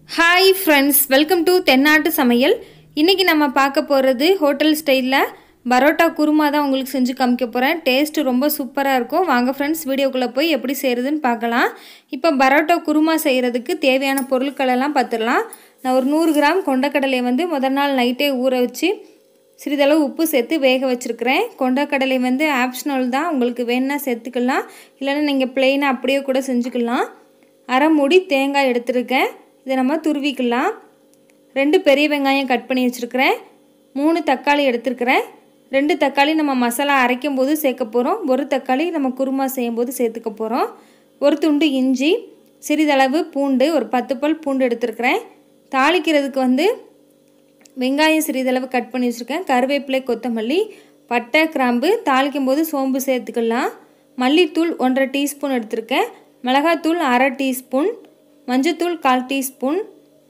hi friends welcome to தென்னாட்டு சமையல் இன்றைக்கி நம்ம பார்க்க போகிறது ஹோட்டல் ஸ்டைலில் பரோட்டா குருமா தான் உங்களுக்கு செஞ்சு காமிக்க போகிறேன் டேஸ்ட்டு ரொம்ப சூப்பராக இருக்கும் வாங்க ஃப்ரெண்ட்ஸ் வீடியோக்குள்ளே போய் எப்படி செய்கிறதுன்னு பார்க்கலாம் இப்போ பரோட்டா குருமா செய்கிறதுக்கு தேவையான பொருட்களெல்லாம் பார்த்துடலாம் நான் ஒரு நூறு கிராம் கொண்டக்கடலை வந்து முதல் நாள் நைட்டே ஊற வச்சு சிறிதளவு உப்பு சேர்த்து வேக வச்சுருக்கிறேன் கொண்டக்கடலை வந்து ஆப்ஷனல் தான் உங்களுக்கு வேணுன்னா சேர்த்துக்கலாம் இல்லைன்னா நீங்கள் பிளெயினாக அப்படியே கூட செஞ்சுக்கலாம் அரை மூடி தேங்காய் எடுத்துருக்கேன் இதை நம்ம துருவிக்கலாம் ரெண்டு பெரிய வெங்காயம் கட் பண்ணி வச்சுருக்கிறேன் மூணு தக்காளி எடுத்துருக்கிறேன் ரெண்டு தக்காளி நம்ம மசாலா அரைக்கும் போது சேர்க்க போகிறோம் ஒரு தக்காளி நம்ம குருமா செய்யும்போது சேர்த்துக்க போகிறோம் ஒரு துண்டு இஞ்சி சிறிதளவு பூண்டு ஒரு பத்து பல் பூண்டு எடுத்துருக்கிறேன் தாளிக்கிறதுக்கு வந்து வெங்காயம் சிறிதளவு கட் பண்ணி வச்சுருக்கேன் கருவேப்பிலை கொத்தமல்லி பட்டை கிராம்பு தாளிக்கும் போது சோம்பு சேர்த்துக்கலாம் மல்லித்தூள் ஒன்றரை டீஸ்பூன் எடுத்திருக்கேன் மிளகாத்தூள் அரை டீஸ்பூன் மஞ்சத்தூள் கால் டீஸ்பூன்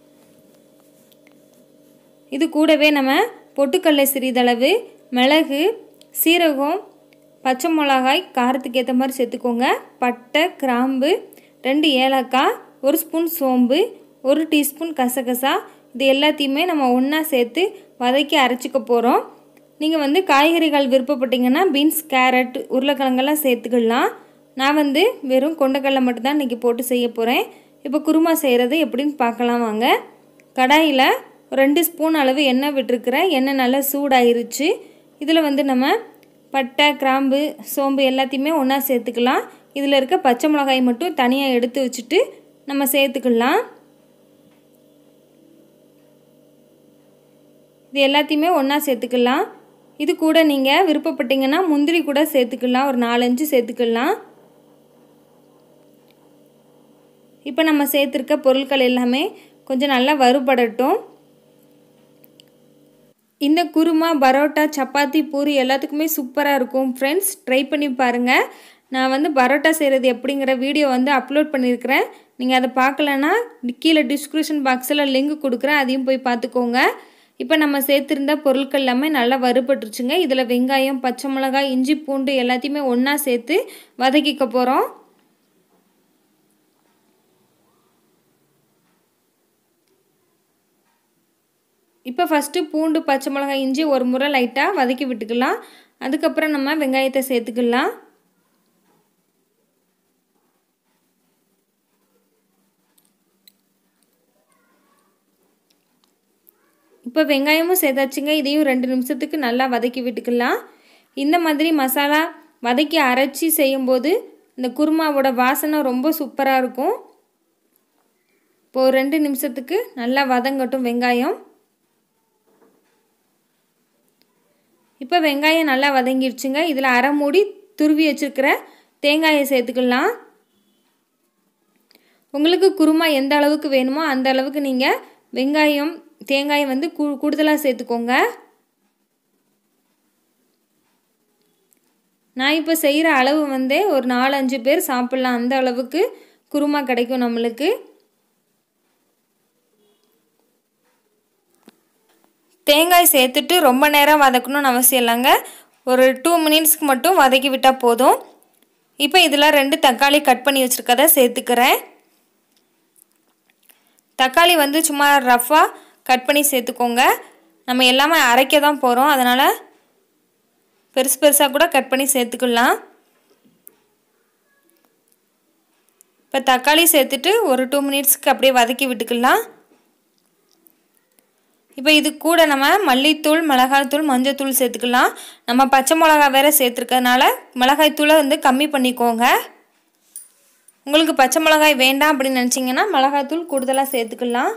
இது கூடவே நம்ம பொட்டுக்கடலை சிறிதளவு மிளகு சீரகம் பச்சை மிளகாய் காரத்துக்கு ஏற்ற மாதிரி சேர்த்துக்கோங்க பட்டை கிராம்பு ரெண்டு ஏலக்காய் ஒரு ஸ்பூன் சோம்பு ஒரு டீஸ்பூன் கசகசா இது எல்லாத்தையுமே நம்ம ஒன்றா சேர்த்து வதக்கி அரைச்சிக்க போகிறோம் நீங்கள் வந்து காய்கறிகள் விருப்பப்பட்டீங்கன்னா பீன்ஸ் கேரட் உருளைக்கிழங்கெல்லாம் சேர்த்துக்கலாம் நான் வந்து வெறும் கொண்டக்கடலை மட்டும்தான் இன்றைக்கி போட்டு செய்ய போகிறேன் இப்போ குருமா செய்கிறது எப்படின்னு பார்க்கலாம் வாங்க கடாயில் ரெண்டு ஸ்பூன் அளவு எண்ணெய் விட்டுருக்குறேன் எண்ணெய் நல்லா சூடாயிருச்சு இதில் வந்து நம்ம பட்டை கிராம்பு சோம்பு எல்லாத்தையுமே ஒன்றா சேர்த்துக்கலாம் இதில் இருக்க பச்சை மிளகாய் மட்டும் தனியாக எடுத்து வச்சுட்டு நம்ம சேர்த்துக்கலாம் இது எல்லாத்தையுமே ஒன்றா சேர்த்துக்கலாம் இது கூட நீங்கள் விருப்பப்பட்டீங்கன்னா முந்திரி கூட சேர்த்துக்கலாம் ஒரு நாலஞ்சு சேர்த்துக்கலாம் இப்போ நம்ம சேர்த்துருக்க பொருட்கள் எல்லாமே கொஞ்சம் நல்லா வறுபடட்டும் இந்த குருமா பரோட்டா சப்பாத்தி பூரி எல்லாத்துக்குமே சூப்பராக இருக்கும் ஃப்ரெண்ட்ஸ் ட்ரை பண்ணி பாருங்கள் நான் வந்து பரோட்டா செய்கிறது எப்படிங்கிற வீடியோ வந்து அப்லோட் பண்ணியிருக்கிறேன் நீங்கள் அதை பார்க்கலன்னா கீழே டிஸ்கிரிப்ஷன் பாக்ஸில் லிங்க் கொடுக்குறேன் அதையும் போய் பார்த்துக்கோங்க இப்போ நம்ம சேர்த்துருந்த பொருட்கள் எல்லாமே நல்லா வறுபட்டுருச்சுங்க இதில் வெங்காயம் பச்சை மிளகாய் இஞ்சி பூண்டு எல்லாத்தையுமே ஒன்றா சேர்த்து வதக்கிக்க போகிறோம் இப்போ ஃபஸ்ட்டு பூண்டு பச்சை மிளகாய் இஞ்சி ஒரு முறை லைட்டாக வதக்கி விட்டுக்கலாம் அதுக்கப்புறம் நம்ம வெங்காயத்தை சேர்த்துக்கலாம் இப்போ வெங்காயமும் சேர்த்தாச்சுங்க இதையும் ரெண்டு நிமிஷத்துக்கு நல்லா வதக்கி விட்டுக்கலாம் இந்த மாதிரி மசாலா வதக்கி அரைச்சி செய்யும்போது இந்த குருமாவோட வாசனை ரொம்ப சூப்பராக இருக்கும் இப்போது ரெண்டு நிமிஷத்துக்கு நல்லா வதங்கட்டும் வெங்காயம் இப்போ வெங்காயம் நல்லா வதங்கிடுச்சுங்க இதில் அரை மூடி துருவி வச்சுருக்கிற தேங்காயை சேர்த்துக்கலாம் உங்களுக்கு குருமா எந்த அளவுக்கு வேணுமோ அந்த அளவுக்கு நீங்கள் வெங்காயம் தேங்காயம் வந்து கூ கூடுதலாக சேர்த்துக்கோங்க நான் இப்போ செய்கிற அளவு வந்து ஒரு நாலு அஞ்சு பேர் சாப்பிட்லாம் அந்த அளவுக்கு குருமா கிடைக்கும் நம்மளுக்கு தேங்காய் சேர்த்துட்டு ரொம்ப நேரம் வதக்கணும்னு அவசியம் இல்லைங்க ஒரு டூ மினிட்ஸ்க்கு மட்டும் வதக்கி விட்டால் போதும் இப்போ இதில் ரெண்டு தக்காளி கட் பண்ணி வச்சுருக்கதை சேர்த்துக்கிறேன் தக்காளி வந்து சும்மா ரஃப்பாக கட் பண்ணி சேர்த்துக்கோங்க நம்ம எல்லாமே அரைக்க தான் போகிறோம் அதனால் பெருசு பெருசாக கூட கட் பண்ணி சேர்த்துக்கலாம் இப்போ தக்காளி சேர்த்துட்டு ஒரு டூ மினிட்ஸ்க்கு அப்படியே வதக்கி விட்டுக்கலாம் இப்போ இது கூட நம்ம மல்லித்தூள் மிளகாய்த்தூள் மஞ்சத்தூள் சேர்த்துக்கலாம் நம்ம பச்சை மிளகா வேறு சேர்த்துருக்கறனால மிளகாய்த்தூளை வந்து கம்மி பண்ணிக்கோங்க உங்களுக்கு பச்சை மிளகாய் வேண்டாம் அப்படின்னு நினச்சிங்கன்னா மிளகாய்த்தூள் கூடுதலாக சேர்த்துக்கலாம்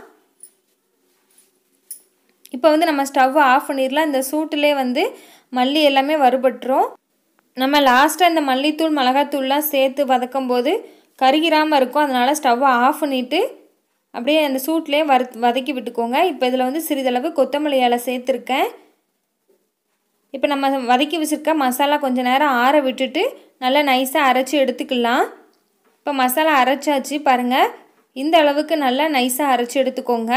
இப்போ வந்து நம்ம ஸ்டவ்வை ஆஃப் பண்ணிடலாம் இந்த சூட்டிலே வந்து மல்லி எல்லாமே வறுபட்டுரும் நம்ம லாஸ்ட்டாக இந்த மல்லித்தூள் மிளகாத்தூள்லாம் சேர்த்து வதக்கும் போது கருகிராமல் இருக்கும் அதனால் ஸ்டவ்வை ஆஃப் பண்ணிவிட்டு அப்படியே அந்த சூட்லேயே வறு வதக்கி விட்டுக்கோங்க இப்போ இதில் வந்து சிறிதளவு கொத்தமல்லி இலை சேர்த்துருக்கேன் இப்போ நம்ம வதக்கி வச்சுருக்க மசாலா கொஞ்சம் நேரம் ஆற விட்டுட்டு நல்லா நைஸாக அரைச்சி எடுத்துக்கலாம் இப்போ மசாலா அரைச்சாச்சு பாருங்கள் இந்த அளவுக்கு நல்லா நைஸாக அரைச்சி எடுத்துக்கோங்க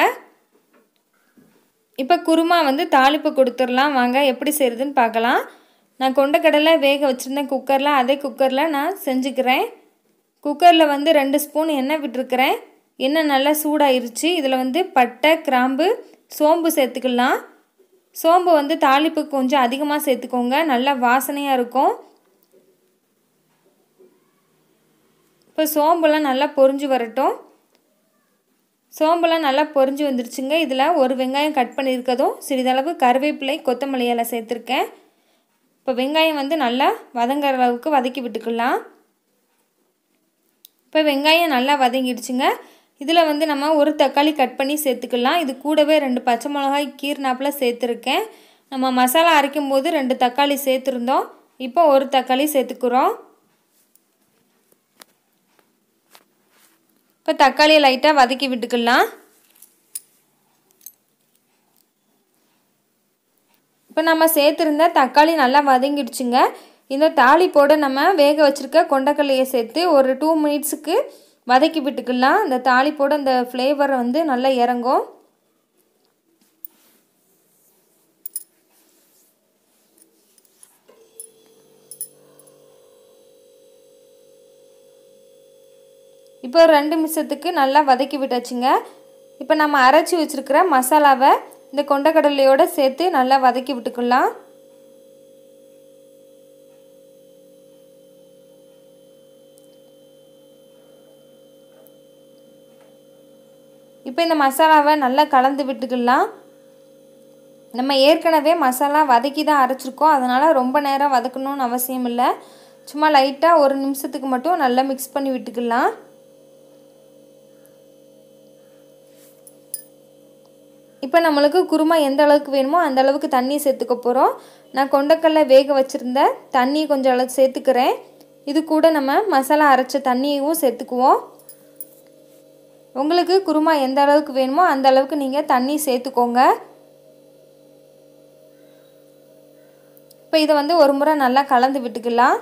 இப்போ குருமா வந்து தாளிப்பு கொடுத்துடலாம் வாங்க எப்படி செய்கிறதுன்னு பார்க்கலாம் நான் கொண்டக்கடலை வேக வச்சுருந்தேன் குக்கரில் அதே குக்கரில் நான் செஞ்சுக்கிறேன் குக்கரில் வந்து ரெண்டு ஸ்பூன் எண்ணெய் விட்டுருக்கிறேன் எண்ணெய் நல்லா சூடாயிருச்சு இதில் வந்து பட்டை கிராம்பு சோம்பு சேர்த்துக்கலாம் சோம்பு வந்து தாளிப்புக்கு கொஞ்சம் அதிகமாக சேர்த்துக்கோங்க நல்லா வாசனையாக இருக்கும் இப்போ சோம்புலாம் நல்லா பொரிஞ்சு வரட்டும் சோம்பெல்லாம் நல்லா பொரிஞ்சு வந்துருச்சுங்க இதில் ஒரு வெங்காயம் கட் பண்ணியிருக்கதும் சிறிதளவு கருவேப்பிலை கொத்தமல்லி எல்லாம் சேர்த்துருக்கேன் இப்போ வெங்காயம் வந்து நல்லா வதங்குற அளவுக்கு வதக்கி விட்டுக்கலாம் இப்போ வெங்காயம் நல்லா வதங்கிடுச்சுங்க இதில் வந்து நம்ம ஒரு தக்காளி கட் பண்ணி சேர்த்துக்கலாம் இது கூடவே ரெண்டு பச்சை மிளகாய் கீர்னாப்பில் சேர்த்துருக்கேன் நம்ம மசாலா அரைக்கும் போது ரெண்டு தக்காளி சேர்த்துருந்தோம் இப்போ ஒரு தக்காளி சேர்த்துக்கிறோம் இப்போ தக்காளியை லைட்டாக வதக்கி விட்டுக்கலாம் இப்போ நம்ம சேர்த்துருந்த தக்காளி நல்லா வதங்கிடுச்சுங்க இந்த தாளிப்போடு நம்ம வேக வச்சுருக்க கொண்டக்கல்லையை சேர்த்து ஒரு டூ மினிட்ஸுக்கு வதக்கி விட்டுக்கலாம் இந்த தாளிப்போடு அந்த ஃப்ளேவர் வந்து நல்லா இறங்கும் இப்போ ரெண்டு நிமிஷத்துக்கு நல்லா வதக்கி விட்டாச்சுங்க இப்போ நம்ம அரைச்சி வச்சுருக்கிற மசாலாவை இந்த கொண்டக்கடலையோடு சேர்த்து நல்லா வதக்கி விட்டுக்கலாம் இப்போ இந்த மசாலாவை நல்லா கலந்து விட்டுக்கலாம் நம்ம ஏற்கனவே மசாலா வதக்கி தான் அரைச்சிருக்கோம் அதனால் ரொம்ப நேரம் வதக்கணும்னு அவசியம் இல்லை சும்மா லைட்டாக ஒரு நிமிஷத்துக்கு மட்டும் நல்லா மிக்ஸ் பண்ணி விட்டுக்கலாம் இப்போ நம்மளுக்கு குருமா எந்த அளவுக்கு வேணுமோ அந்த அளவுக்கு தண்ணி சேர்த்துக்க போகிறோம் நான் கொண்டக்கடலை வேக வச்சுருந்த தண்ணி கொஞ்சம் அளவு சேர்த்துக்கிறேன் இது கூட நம்ம மசாலா அரைச்ச தண்ணியவும் சேர்த்துக்குவோம் உங்களுக்கு குருமா எந்த அளவுக்கு வேணுமோ அந்த அளவுக்கு நீங்கள் தண்ணி சேர்த்துக்கோங்க இப்போ இதை வந்து ஒரு முறை நல்லா கலந்து விட்டுக்கலாம்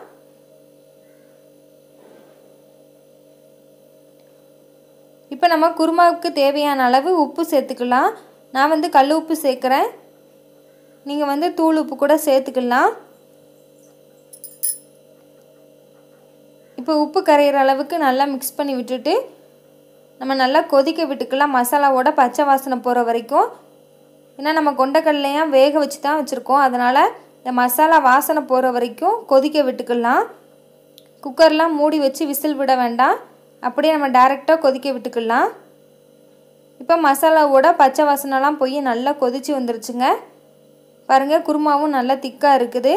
இப்போ நம்ம குருமாவுக்கு தேவையான அளவு உப்பு சேர்த்துக்கலாம் நான் வந்து கல் உப்பு சேர்க்குறேன் நீங்கள் வந்து தூள் உப்பு கூட சேர்த்துக்கலாம் இப்போ உப்பு கரையிற அளவுக்கு நல்லா மிக்ஸ் பண்ணி விட்டுட்டு நம்ம நல்லா கொதிக்க விட்டுக்கலாம் மசாலாவோட பச்சை வாசனை போகிற வரைக்கும் ஏன்னா நம்ம கொண்டக்கடலையாக வேக வச்சு தான் வச்சுருக்கோம் அதனால் இந்த மசாலா வாசனை போகிற வரைக்கும் கொதிக்க விட்டுக்கலாம் குக்கர்லாம் மூடி வச்சு விசில் விட வேண்டாம் அப்படியே நம்ம டேரெக்டாக கொதிக்க விட்டுக்கலாம் இப்போ மசாலாவோட பச்சை வாசனைலாம் போய் நல்லா கொதித்து வந்துருச்சுங்க பாருங்கள் குருமாவும் நல்லா திக்காக இருக்குது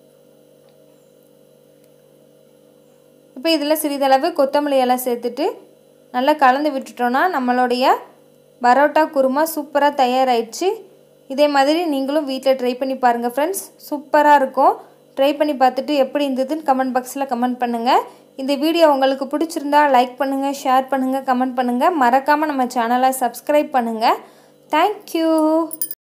இப்போ இதில் சிறிதளவு கொத்தமல்லி எல்லாம் சேர்த்துட்டு நல்லா கலந்து விட்டுட்டோன்னா நம்மளுடைய பரோட்டா குருமா சூப்பராக தயாராகிடுச்சு இதே மாதிரி நீங்களும் வீட்டில் ட்ரை பண்ணி பாருங்கள் ஃப்ரெண்ட்ஸ் சூப்பராக இருக்கும் ட்ரை பண்ணி பார்த்துட்டு எப்படி இருந்ததுன்னு கமெண்ட் பாக்ஸில் கமெண்ட் பண்ணுங்கள் இந்த வீடியோ உங்களுக்கு பிடிச்சிருந்தா லைக் பண்ணுங்கள் ஷேர் பண்ணுங்கள் கமெண்ட் பண்ணுங்கள் மறக்காமல் நம்ம சேனலை சப்ஸ்கிரைப் பண்ணுங்கள் தேங்க்யூ